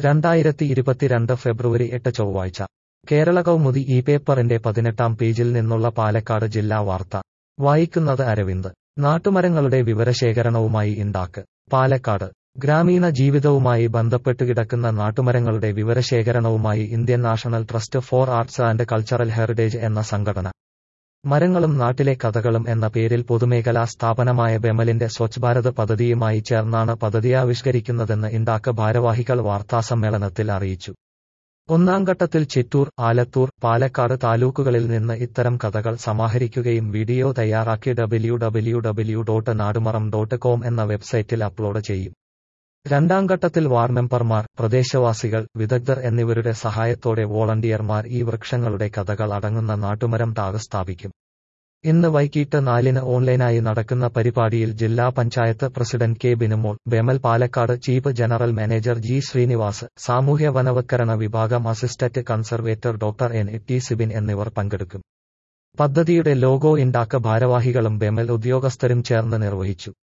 രണ്ടായിരത്തി ഇരുപത്തിരണ്ട് ഫെബ്രുവരി എട്ട് ചൊവ്വാഴ്ച കേരള കൗമുദി ഈ പേപ്പറിന്റെ പതിനെട്ടാം പേജിൽ നിന്നുള്ള പാലക്കാട് ജില്ലാ വാർത്ത വായിക്കുന്നത് അരവിന്ദ് നാട്ടുമരങ്ങളുടെ വിവരശേഖരണവുമായി ഇണ്ടാക്ക് പാലക്കാട് ഗ്രാമീണ ജീവിതവുമായി ബന്ധപ്പെട്ട് കിടക്കുന്ന നാട്ടുമരങ്ങളുടെ വിവരശേഖരണവുമായി Indian national trust for arts and cultural heritage എന്ന സംഘടന മരങ്ങളും നാട്ടിലെ കഥകളും എന്ന പേരിൽ പൊതുമേഖലാ സ്ഥാപനമായ ബെമലിന്റെ സ്വച്ഛ് ഭാരത് പദ്ധതിയുമായി ചേർന്നാണ് പദ്ധതി ആവിഷ്കരിക്കുന്നതെന്ന് ഇണ്ടാക്ക് ഭാരവാഹികൾ വാർത്താസമ്മേളനത്തിൽ അറിയിച്ചു ഒന്നാം ഘട്ടത്തിൽ ചിറ്റൂർ ആലത്തൂർ പാലക്കാട് താലൂക്കുകളിൽ നിന്ന് ഇത്തരം കഥകൾ സമാഹരിക്കുകയും വീഡിയോ തയ്യാറാക്കി W W W dot Nadumaram dot com എന്ന വെബ്സൈറ്റിൽ അപ്ലോഡ് ചെയ്യും രണ്ടാം ഘട്ടത്തിൽ വാർഡ് മെമ്പർമാർ പ്രദേശവാസികൾ വിദഗ്ധർ എന്നിവരുടെ സഹായത്തോടെ വോളണ്ടിയർമാർ ഈ വൃക്ഷങ്ങളുടെ കഥകൾ അടങ്ങുന്ന നാട്ടുമരം ടാഗ് സ്ഥാപിക്കും ഇന്ന് വൈകിട്ട് നാലിന് ഓൺലൈനായി നടക്കുന്ന പരിപാടിയിൽ ജില്ലാ panchayat president K Binumol BEML Palakkad chief general manager G Srinivas സാമൂഹ്യ വനവത്കരണ വിഭാഗം assistant conservator doctor N T Sibin എന്നിവർ പങ്കെടുക്കും പദ്ധതിയുടെ ലോഗോ ഇണ്ടാക്ക ഭാരവാഹികളും ബെമൽ ഉദ്യോഗസ്ഥരും ചേർന്ന് നിർവഹിച്ചു